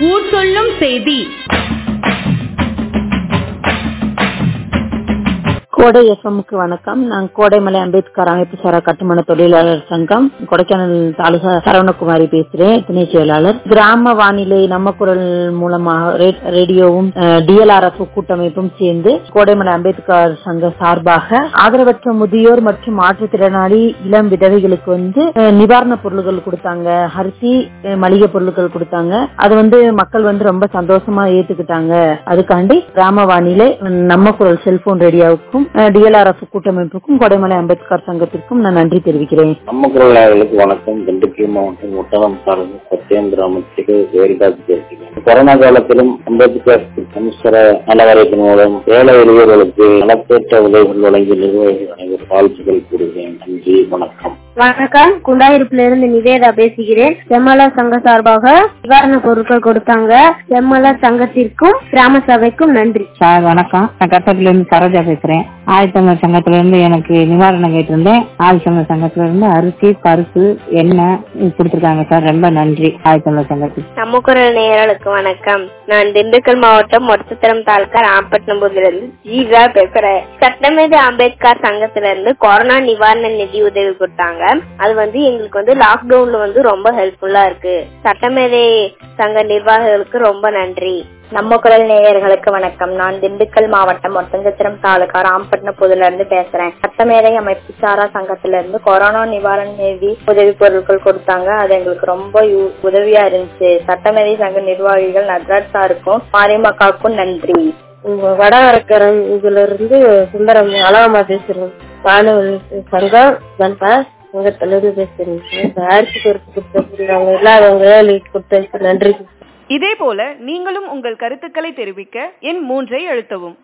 ஊர் சொல்லும் செய்தி கோடை எஃப்எம்க்கு வணக்கம் நான் கோடைமலை அம்பேத்கர் அமைப்பு சாரா கட்டுமான தொழிலாளர் சங்கம் கொடைக்கானல் தாலுகா சரவணகுமாரி பேசுறேன் துணை செயலாளர் கிராம வானிலை நம்ம குரல் மூலமாக ரே- ரேடியோவும் டிஎல்ஆர்எஃப் கூட்டமைப்பும் சேர்ந்து கோடைமலை அம்பேத்கர் சங்க சார்பாக ஆதரவற்ற முதியோர் மற்றும் மாற்றுத்திறனாளி இளம் விதவைகளுக்கு வந்து அஹ், நிவாரணப் பொருட்கள் கொடுத்தாங்க அரிசி அஹ், மளிகை பொருட்கள் கொடுத்தாங்க அது வந்து மக்கள் வந்து ரொம்ப சந்தோஷமா ஏத்துக்கிட்டாங்க அதுக்காண்டி கிராம வானிலை நம்ம குரல் செல்போன் ரேடியோவுக்கும் டிஎல்ஆர்எஃப் கூட்டமைப்புக்கும் கொடைமலை அம்பேத்கர் சங்கத்திற்கும் நான் நன்றி தெரிவிக்கிறேன் நம்ம குரலாளர்களுக்கு வணக்கம் திண்டுக்கல் மாவட்டம் ஒட்டகம் சார்ந்த சத்யேந்திர அமைச்சர் வேரிதாஸ் பேசுகிறேன் கொரோனா காலத்திலும் அம்பேத்கர் சமஸ்கர நலவரைப்பின் மூலம் ஏழை எளியவர்களுக்கு நலப்பேற்ற உதவிகள் வழங்கிய நிர்வாகிகள் அனைவரும் வாழ்த்துக்கள் கூறுகிறேன் நன்றி வணக்கம் வணக்கம் குண்டாயிருப்புல இருந்து நிவேதா பேசுகிறேன் செம்மலா சங்க சார்பாக நிவாரண பொருட்கள் கொடுத்தாங்க செம்மலா சங்கத்திற்கும் கிராம சபைக்கும் நன்றி சார் வணக்கம் நான் கட்டத்துல இருந்து சரோஜா பேசுறேன் ஆதித்தமிழர் சங்கத்துல இருந்து எனக்கு நிவாரணம் கேட்டிருந்தேன் ஆதித்தமிழர் சங்கத்துல இருந்து அரிசி பருப்பு எண்ணெய் இது கொடுத்திருக்காங்க சார் ரொம்ப நன்றி ஆதித்தமிழர் சங்கத்துக்கு நம்ம குரல் நேயர்களுக்கு வணக்கம் நான் திண்டுக்கல் மாவட்டம் மொத்தத்திரம் தாலுக்கா ராம்பட்டினபுரத்துல இருந்து ஜீவா பேசுறேன் சட்டமேதை அம்பேத்கர் சங்கத்துல இருந்து கொரோனா நிவாரண நிதி உதவி கொடுத்தாங்க அது வந்து எங்களுக்கு வந்து லாக்டவுன்ல வந்து ரொம்ப ஹெல்ப்ஃபுல்லா இருக்கு சட்டமேதை சங்க நிர்வாகிகளுக்கு ரொம்ப நன்றி நம்ம குரல் நேயர்களுக்கு வணக்கம் நான் திண்டுக்கல் மாவட்டம் ஒட்டஞ்சத்திரம் தாலுகா ராம்பட்டினபுரத்துல இருந்து பேசுறேன் சட்டமேதை அமைப்பு சாரா சங்கத்துல இருந்து கொரோனா நிவாரண நிதி உதவி பொருட்கள் கொடுத்தாங்க அது எங்களுக்கு ரொம்ப யூ- உதவியா இருந்துச்சு சட்டமேதை சங்க நிர்வாகிகள் நட்ராஜ் சாருக்கும் மாரியம்மாக்காவுக்கும் நன்றி வடகரக்கரம் இதுல இருந்து சுந்தரம் அழகமா பேசுறேன் வானொலி சங்கம் கன்பா சங்கத்துல இருந்து பேசுறேன் அரிசி பொறுப்பு கொடுத்தாங்க இல்லாதவங்க கொடுத்ததுக்கு நன்றி இதேபோல நீங்களும் உங்கள் கருத்துக்களை தெரிவிக்க எண் மூன்றை அழுத்தவும்